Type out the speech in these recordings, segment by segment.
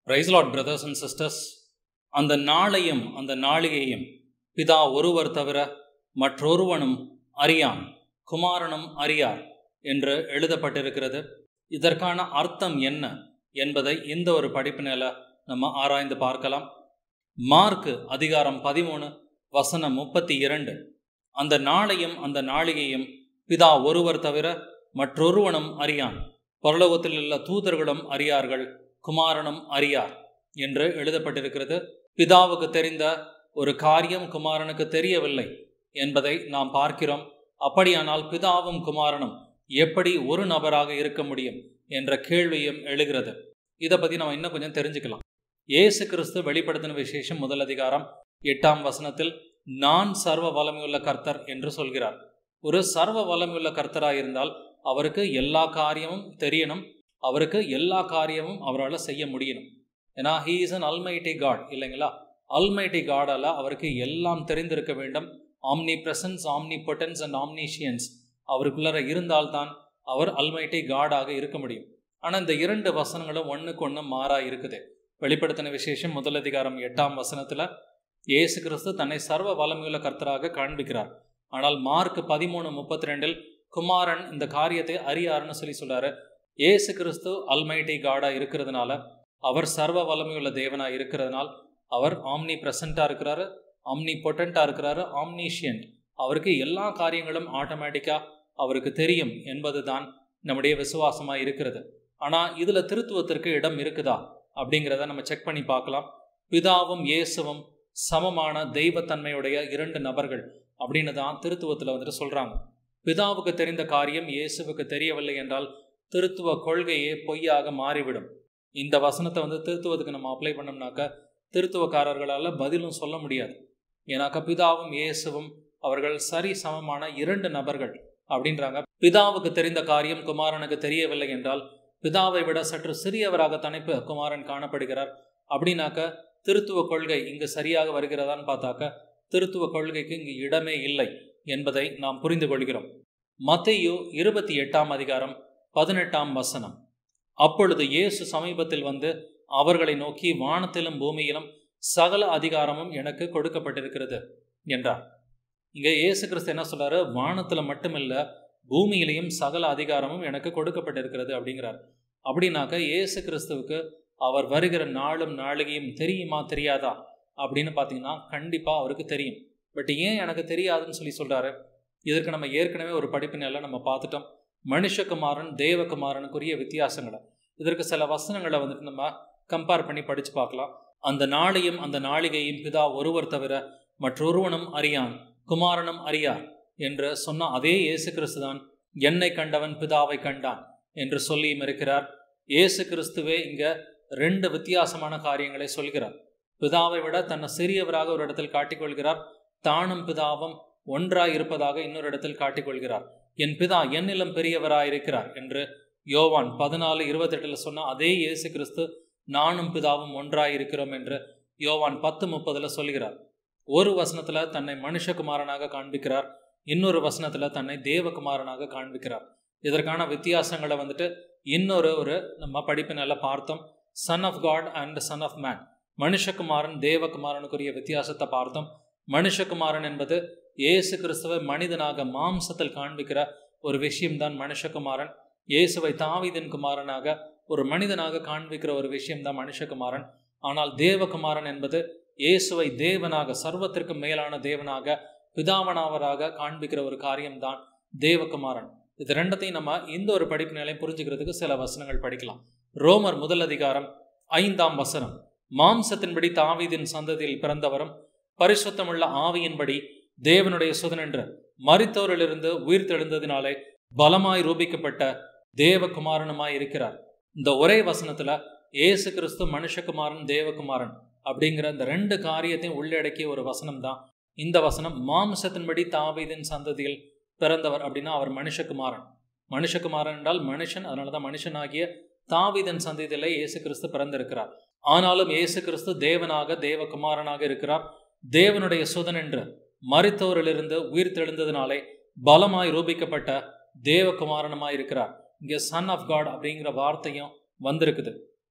price Lord brothers and sisters அந்த நாளையும் அந்த நாளிகையும் பிதா ஒருவர் தவிர மற்றொருவனும் அறியான் குமாரனும் அறியார் என்று எழுதப்பட்டிருக்கிறது இதற்கான அர்த்தம் என்ன என்பதை இந்த ஒரு படிப்பினில் நம்ம ஆராய்ந்து பார்க்கலாம் மார்க்கு அதிகாரம் பதிமூணு வசனம் முப்பத்தி இரண்டு அந்த நாளையும் அந்த நாளிகையும் பிதா ஒருவர் தவிர மற்றொருவனும் அறியான் பரலோகத்தில் உள்ள தூதர்களும் அறியார்கள் குமாரனும் அறியார் என்று எழுதப்பட்டிருக்கிறது பிதாவுக்கு தெரிந்த ஒரு காரியம் குமாரனுக்கு தெரியவில்லை என்பதை நாம் பார்க்கிறோம் அப்படியானால் பிதாவும் குமாரனும் எப்படி ஒரு நபராக இருக்க முடியும் என்ற கேள்வியும் எழுகிறது இதை பற்றி நம்ம இன்னும் கொஞ்சம் தெரிஞ்சுக்கலாம் இயேசு கிறிஸ்து வெளிப்படுத்தின விசேஷம் முதல் அதிகாரம் எட்டாம் வசனத்தில் நான் சர்வ வல்லமையுள்ள கர்த்தர் என்று சொல்கிறார் ஒரு சர்வ வல்லமையுள்ள கர்த்தராக இருந்தால் அவருக்கு எல்லா காரியமும் தெரியணும் அவருக்கு எல்லா காரியமும் அவரால் செய்ய முடியணும் ஏன்னா he is an almighty God இல்லைங்களா அல்மைட்டி காடால் அவருக்கு எல்லாம் தெரிந்திருக்க வேண்டும் omnipresence omnipotence and omniscience அவருக்குள்ளார இருந்தால்தான் அவர் அல்மைட்டி காடாக இருக்க முடியும் ஆனால் இந்த இரண்டு வசனங்களும் ஒன்றுக்கு ஒன்று மாறா இருக்குது வெளிப்படுத்தின விசேஷம் முதல் அதிகாரம் எட்டாம் வசனத்தில் இயேசு கிறிஸ்து தன்னை சர்வ வல்லமையுள்ள கர்த்தராக காண்பிக்கிறார் ஆனால் மார்க் பதிமூணு முப்பத்தி ரெண்டில் குமாரன் இந்த காரியத்தை அறியாருன்னு சொல்லி சொல்றாரு ஏசு கிறிஸ்து அல்மைட்டி காடா இருக்கிறதுனால அவர் சர்வ வல்லமையுள்ள தேவனா இருக்கிறதுனால் அவர் ஆம்னி பிரசண்டா இருக்கிறாரு ஆம்னி பொட்டண்டா இருக்கிறாரு ஆம்னிஷியன்ட் அவருக்கு எல்லா காரியங்களும் ஆட்டோமேட்டிக்கா அவருக்கு தெரியும் என்பது தான் நம்முடைய விசுவாசமா இருக்கிறது ஆனா இதுல திருத்துவத்திற்கு இடம் இருக்குதா அப்படிங்கிறத நம்ம செக் பண்ணி பார்க்கலாம் பிதாவும் இயேசுவும் சமமான தெய்வத்தன்மையுடைய இரண்டு நபர்கள் அப்படின்னு தான் திருத்துவத்தில் வந்துட்டு சொல்றாங்க பிதாவுக்கு தெரிந்த காரியம் இயேசுவுக்கு தெரியவில்லை என்றால் திருத்துவ கொள்கையே பொய்யாக மாறிவிடும் இந்த வசனத்தை வந்து திருத்துவத்துக்கு நம்ம அப்ளை பண்ணோம்னாக்க திருத்துவக்காரர்களால் பதிலும் சொல்ல முடியாது ஏன்னாக்கா பிதாவும் இயேசுவும் அவர்கள் சரி சமமான இரண்டு நபர்கள் அப்படின்றாங்க பிதாவுக்கு தெரிந்த காரியம் குமாரனுக்கு தெரியவில்லை என்றால் பிதாவை விட சற்று சிறியவராக தனிப்பு குமாரன் காணப்படுகிறார் அப்படின்னாக்க திருத்துவ கொள்கை இங்கு சரியாக வருகிறதான்னு பார்த்தாக்க திருத்துவ கொள்கைக்கு இங்கு இடமே இல்லை என்பதை நாம் புரிந்து கொள்கிறோம் மத்தையோ இருபத்தி எட்டாம் அதிகாரம் பதினெட்டாம் வசனம் அப்பொழுது இயேசு சமீபத்தில் வந்து அவர்களை நோக்கி வானத்திலும் பூமியிலும் சகல அதிகாரமும் எனக்கு கொடுக்கப்பட்டிருக்கிறது என்றார் இங்கே இயேசு கிறிஸ்து என்ன சொல்றாரு வானத்துல மட்டுமில்ல பூமியிலையும் சகல அதிகாரமும் எனக்கு கொடுக்கப்பட்டிருக்கிறது அப்படிங்கிறார் அப்படின்னாக்க இயேசு கிறிஸ்துவுக்கு அவர் வருகிற நாளும் நாளிகையும் தெரியுமா தெரியாதா அப்படின்னு பார்த்தீங்கன்னா கண்டிப்பாக அவருக்கு தெரியும் பட் ஏன் எனக்கு தெரியாதுன்னு சொல்லி சொல்கிறாரு இதற்கு நம்ம ஏற்கனவே ஒரு படிப்பினில் நம்ம பார்த்துட்டோம் மனுஷகுமாரன் தேவகுமாரனுக்குரிய வித்தியாசங்களை இதற்கு சில வசனங்களை வந்துட்டு நம்ம கம்பேர் பண்ணி படித்து பார்க்கலாம் அந்த நாளையும் அந்த நாளிகையும் பிதா ஒருவர் தவிர மற்றொருவனும் அறியான் குமாரனும் அறியார் என்று சொன்ன அதே இயேசு கிறிஸ்து தான் என்னை கண்டவன் பிதாவை கண்டான் என்று சொல்லியும் இருக்கிறார் இயேசு கிறிஸ்துவே இங்கே ரெண்டு வித்தியாசமான காரியங்களை சொல்கிறார் பிதாவை விட தன்னை சிறியவராக ஒரு இடத்தில் காட்டிக்கொள்கிறார் தானும் பிதாவும் ஒன்றாய் இருப்பதாக இன்னொரு இடத்தில் காட்டிக்கொள்கிறார் என் பிதா என்னிலும் பெரியவராயிருக்கிறார் என்று யோவான் பதினாலு இருபத்தெட்டில் சொன்ன அதே இயேசு கிறிஸ்து நானும் பிதாவும் ஒன்றாய் இருக்கிறோம் என்று யோவான் பத்து முப்பதில் சொல்கிறார் ஒரு வசனத்தில் தன்னை மனுஷகுமாரனாக காண்பிக்கிறார் இன்னொரு வசனத்தில் தன்னை தேவகுமாரனாக காண்பிக்கிறார் இதற்கான வித்தியாசங்களை வந்துட்டு இன்னொரு ஒரு நம்ம படிப்பினால பார்த்தோம் son of God and son of man மனுஷகுமாரன் தேவகுமாரனுக்குரிய வித்தியாசத்தை பார்த்தோம் மனுஷகுமாரன் என்பது இயேசு கிறிஸ்துவை மனிதனாக மாம்சத்தில் காண்பிக்கிற ஒரு விஷயம்தான் மனுஷகுமாரன் இயேசுவை தாவிதன் குமாரனாக ஒரு மனிதனாக காண்பிக்கிற ஒரு விஷயம்தான் மனுஷகுமாரன் ஆனால் தேவகுமாரன் என்பது இயேசுவை தேவனாக சர்வத்திற்கு மேலான தேவனாக பிதாவனாவராக காண்பிக்கிற ஒரு காரியம்தான் தேவகுமாரன் இது ரெண்டத்தையும் நம்ம இந்த ஒரு படிப்பு நிலையம் புரிஞ்சுக்கிறதுக்கு சில வசனங்கள் படிக்கலாம் ரோமர் முதல் அதிகாரம் ஐந்தாம் வசனம் மாம்சத்தின்படி தாவீதின் சந்ததியில் பிறந்தவரும் பரிசுத்தமுள்ள ஆவியின்படி தேவனுடைய சுதனென்று மறித்தோரிலிருந்து உயிர் தெழுந்ததினாலே பலமாய் ரூபிக்கப்பட்ட தேவகுமாரனுமாய் இருக்கிறார் இந்த ஒரே வசனத்துல ஏசு கிறிஸ்து மனுஷகுமாரன் தேவகுமாரன் அப்படிங்கிற இந்த ரெண்டு காரியத்தையும் உள்ளடக்கிய ஒரு வசனம் தான் இந்த வசனம் மாம்சத்தின்படி தாவீதின் சந்ததியில் பிறந்தவர் அப்படின்னா அவர் மனுஷகுமாரன் மனுஷகுமாரன் என்றால் மனுஷன் அதனால தான் மனுஷனாகிய தாவீதன் சந்ததியில இயேசு கிறிஸ்து பிறந்திருக்கிறார் ஆனாலும் இயேசு கிறிஸ்து தேவனாக தேவகுமாரனாக இருக்கிறார் தேவனுடைய சுதன் என்று மறித்தோரிலிருந்து உயிர் தெழுந்ததினாலே பலமாய் ரூபிக்கப்பட்ட தேவகுமாரனமாய் இருக்கிறார் இங்கே சன் ஆஃப் காட் அப்படிங்கிற வார்த்தையும் வந்திருக்குது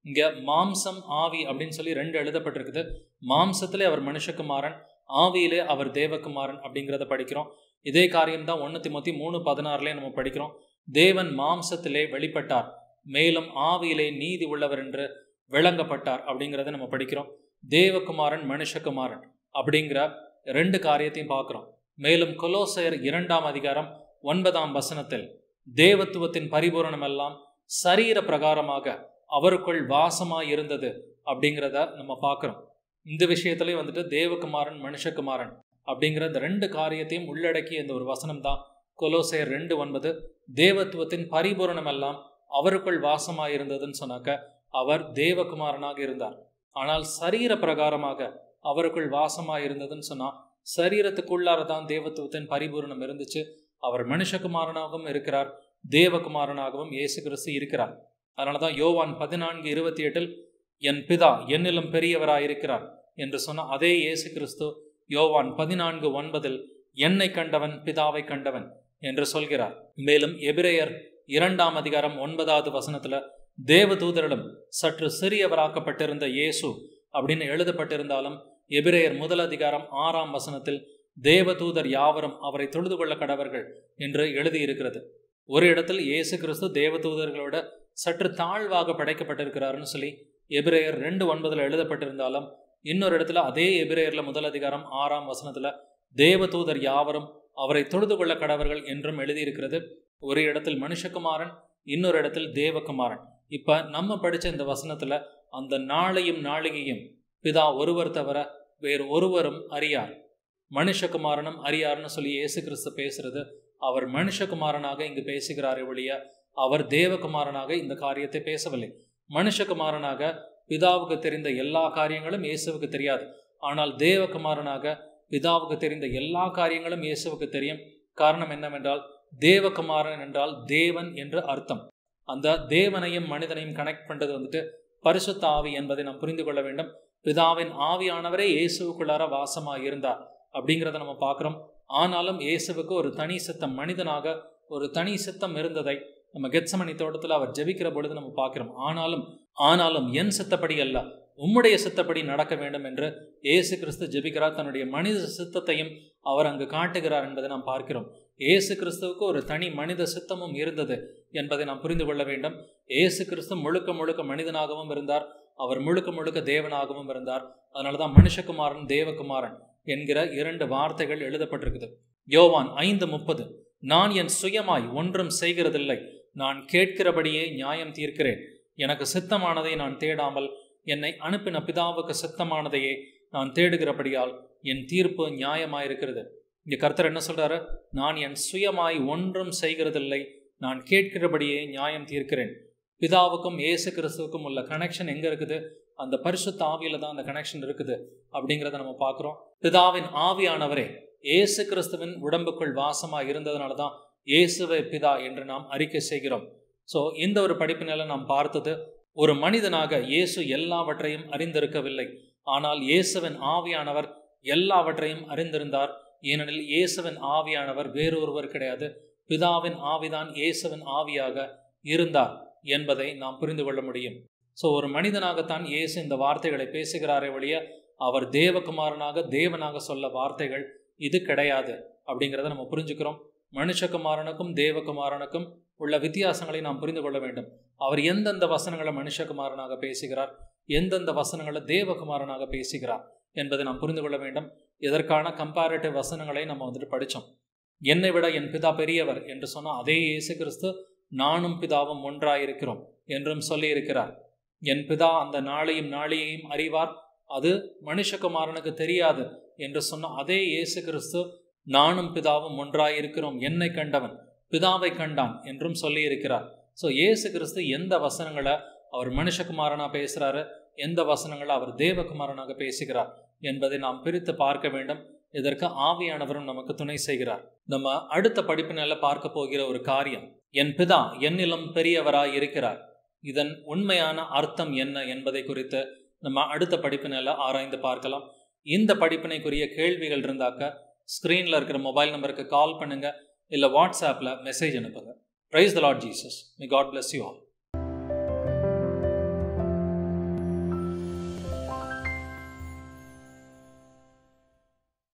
இங்க மாம்சம் ஆவி அப்படின்னு சொல்லி ரெண்டு எழுதப்பட்டிருக்குது மாம்சத்திலே அவர் மனுஷகுமாரன் ஆவியிலே அவர் தேவகுமாரன் அப்படிங்கிறத படிக்கிறோம் இதே காரியம் தான் ஒன்று திமுத்தி மூணு பதினாறுலேயே நம்ம படிக்கிறோம் தேவன் மாம்சத்திலே வெளிப்பட்டார் மேலும் ஆவியிலே நீதி உள்ளவர் என்று விளங்கப்பட்டார் அப்படிங்கிறத நம்ம படிக்கிறோம் தேவகுமாரன் மனுஷகுமாரன் அப்படிங்கிற ரெண்டு காரியத்தையும் பார்க்குறோம் மேலும் கொலோசையர் இரண்டாம் அதிகாரம் ஒன்பதாம் வசனத்தில் தேவத்துவத்தின் பரிபூரணம் எல்லாம் சரீர பிரகாரமாக அவருக்குள் வாசமாய் இருந்தது அப்படிங்கிறத நம்ம பார்க்குறோம் இந்த விஷயத்துலேயே வந்துட்டு தேவகுமாரன் மனுஷகுமாரன் அப்படிங்கிற இந்த ரெண்டு காரியத்தையும் உள்ளடக்கிய இந்த ஒரு வசனம் தான் கொலோசையர் ரெண்டு ஒன்பது தேவத்துவத்தின் பரிபூரணம் எல்லாம் அவருக்குள் வாசமாய் இருந்ததுன்னு சொன்னாக்க அவர் தேவகுமாரனாக இருந்தார் ஆனால் சரீர பிரகாரமாக அவருக்குள் வாசமாய் இருந்ததுன்னு சொன்னா சரீரத்துக்குள்ளார தான் தேவத்துவத்தின் பரிபூரணம் இருந்துச்சு அவர் மனுஷகுமாரனாகவும் இருக்கிறார் தேவகுமாரனாகவும் இயேசு கிறிஸ்து இருக்கிறார் அதனால தான் யோவான் பதினான்கு இருபத்தி எட்டில் என் பிதா என்னிலும் பெரியவராய் இருக்கிறார் என்று சொன்ன அதே இயேசு கிறிஸ்து யோவான் பதினான்கு ஒன்பதில் என்னை கண்டவன் பிதாவை கண்டவன் என்று சொல்கிறார் மேலும் எபிரேயர் இரண்டாம் அதிகாரம் ஒன்பதாவது வசனத்துல தேவதூதரிடம் சற்று சிறியவராக்கப்பட்டிருந்த இயேசு அப்படின்னு எழுதப்பட்டிருந்தாலும் எபிரேயர் முதல் அதிகாரம் ஆறாம் வசனத்தில் தேவதூதர் யாவரும் அவரை தொழுது கொள்ள கடவர்கள் என்று எழுதியிருக்கிறது ஒரு இடத்தில் இயேசு கிறிஸ்து தேவதூதர்களோட சற்று தாழ்வாக படைக்கப்பட்டிருக்கிறாருன்னு சொல்லி எபிரேயர் ரெண்டு ஒன்பதுல எழுதப்பட்டிருந்தாலும் இன்னொரு இடத்துல அதே எபிரேயர்ல முதல் அதிகாரம் ஆறாம் வசனத்துல தேவதூதர் யாவரும் அவரை தொழுது கொள்ள கடவர்கள் என்றும் எழுதியிருக்கிறது ஒரு இடத்தில் மனுஷகுமாரன் இன்னொரு இடத்தில் தேவகுமாரன் இப்ப நம்ம படிச்ச இந்த வசனத்துல அந்த நாளையும் நாளிகையும் பிதா ஒருவர் தவிர வேறு ஒருவரும் அறியார் மனுஷகுமாரனும் அறியார்னு சொல்லி இயேசு கிறிஸ்து பேசுறது அவர் மனுஷகுமாரனாக இங்கு பேசுகிறாரே ஒழிய அவர் தேவகுமாரனாக இந்த காரியத்தை பேசவில்லை மனுஷகுமாரனாக பிதாவுக்கு தெரிந்த எல்லா காரியங்களும் இயேசுவுக்கு தெரியாது ஆனால் தேவகுமாரனாக பிதாவுக்கு தெரிந்த எல்லா காரியங்களும் இயேசுவுக்கு தெரியும் காரணம் என்னவென்றால் தேவகுமாரன் என்றால் தேவன் என்று அர்த்தம் அந்த தேவனையும் மனிதனையும் கனெக்ட் பண்ணுறது வந்துட்டு பரிசுத்த ஆவி என்பதை நாம் புரிந்து கொள்ள வேண்டும் பிதாவின் ஆவியானவரே இயேசுவுக்குள்ளார வாசமாக இருந்தார் அப்படிங்கிறத நம்ம பார்க்குறோம் ஆனாலும் இயேசுவுக்கு ஒரு தனி சித்தம் மனிதனாக ஒரு தனி சித்தம் இருந்ததை நம்ம கெத்சமணி தோட்டத்தில் அவர் ஜெபிக்கிற பொழுது நம்ம பார்க்கிறோம் ஆனாலும் ஆனாலும் என் சித்தப்படி அல்ல உம்முடைய சித்தப்படி நடக்க வேண்டும் என்று இயேசு கிறிஸ்து ஜெபிக்கிறார் தன்னுடைய மனித சித்தத்தையும் அவர் அங்கு காட்டுகிறார் என்பதை நாம் பார்க்கிறோம் இயேசு கிறிஸ்துவுக்கு ஒரு தனி மனித சித்தமும் இருந்தது என்பதை நாம் புரிந்து கொள்ள வேண்டும் இயேசு கிறிஸ்து முழுக்க முழுக்க மனிதனாகவும் இருந்தார் அவர் முழுக்க முழுக்க தேவனாகவும் இருந்தார் அதனால தான் மனுஷகுமாரன் தேவகுமாரன் என்கிற இரண்டு வார்த்தைகள் எழுதப்பட்டிருக்குது யோவான் ஐந்து முப்பது நான் என் சுயமாய் ஒன்றும் செய்கிறதில்லை நான் கேட்கிறபடியே நியாயம் தீர்க்கிறேன் எனக்கு சித்தமானதை நான் தேடாமல் என்னை அனுப்பின பிதாவுக்கு சித்தமானதையே நான் தேடுகிறபடியால் என் தீர்ப்பு நியாயமாயிருக்கிறது இங்கே கர்த்தர் என்ன சொல்றாரு நான் என் சுயமாய் ஒன்றும் செய்கிறதில்லை நான் கேட்கிறபடியே நியாயம் தீர்க்கிறேன் பிதாவுக்கும் இயேசு கிறிஸ்துவுக்கும் உள்ள கனெக்ஷன் எங்கே இருக்குது அந்த பரிசுத்த ஆவியில தான் அந்த கனெக்ஷன் இருக்குது அப்படிங்கிறத நம்ம பார்க்குறோம் பிதாவின் ஆவியானவரே இயேசு கிறிஸ்துவின் உடம்புக்குள் வாசமாக இருந்ததுனால தான் இயேசுவை பிதா என்று நாம் அறிக்கை செய்கிறோம் ஸோ இந்த ஒரு படிப்பினால நாம் பார்த்தது ஒரு மனிதனாக இயேசு எல்லாவற்றையும் அறிந்திருக்கவில்லை ஆனால் இயேசுவின் ஆவியானவர் எல்லாவற்றையும் அறிந்திருந்தார் ஏனெனில் இயேசுவின் ஆவியானவர் வேறொருவர் கிடையாது பிதாவின் ஆவிதான் இயேசுவின் ஆவியாக இருந்தார் என்பதை நாம் புரிந்து கொள்ள முடியும் ஸோ ஒரு மனிதனாகத்தான் இயேசு இந்த வார்த்தைகளை பேசுகிறாரே ஒழிய அவர் தேவகுமாரனாக தேவனாக சொல்ல வார்த்தைகள் இது கிடையாது அப்படிங்கிறத நம்ம புரிஞ்சுக்கிறோம் மனுஷகுமாரனுக்கும் தேவகுமாரனுக்கும் உள்ள வித்தியாசங்களை நாம் புரிந்து கொள்ள வேண்டும் அவர் எந்தெந்த வசனங்களை மனுஷகுமாரனாக பேசுகிறார் எந்தெந்த வசனங்களை தேவகுமாரனாக பேசுகிறார் என்பதை நாம் புரிந்து கொள்ள வேண்டும் இதற்கான கம்பேரிட்டிவ் வசனங்களை நம்ம வந்துட்டு படித்தோம் என்னை விட என் பிதா பெரியவர் என்று சொன்ன அதே இயேசு கிறிஸ்து நானும் பிதாவும் ஒன்றாயிருக்கிறோம் என்றும் சொல்லியிருக்கிறார் என் பிதா அந்த நாளையும் நாளையையும் அறிவார் அது மனுஷகுமாரனுக்கு தெரியாது என்று சொன்ன அதே இயேசு கிறிஸ்து நானும் பிதாவும் ஒன்றாயிருக்கிறோம் என்னை கண்டவன் பிதாவை கண்டான் என்றும் சொல்லியிருக்கிறார் ஸோ இயேசு கிறிஸ்து எந்த வசனங்களை அவர் மனுஷகுமாரனாக பேசுகிறாரு எந்த வசனங்களை அவர் தேவகுமாரனாக பேசுகிறார் என்பதை நாம் பிரித்து பார்க்க வேண்டும் இதற்கு ஆவியானவரும் நமக்கு துணை செய்கிறார் நம்ம அடுத்த படிப்பினால பார்க்க போகிற ஒரு காரியம் என் பிதா என்னிலும் பெரியவராய் இருக்கிறார் இதன் உண்மையான அர்த்தம் என்ன என்பதை குறித்து நம்ம அடுத்த படிப்பினால ஆராய்ந்து பார்க்கலாம் இந்த படிப்பினைக்குரிய கேள்விகள் இருந்தாக்க ஸ்க்ரீனில் இருக்கிற மொபைல் நம்பருக்கு கால் பண்ணுங்க இல்லை வாட்ஸ்ஆப்பில் மெசேஜ் அனுப்புங்க praise the Lord Jesus may God bless you all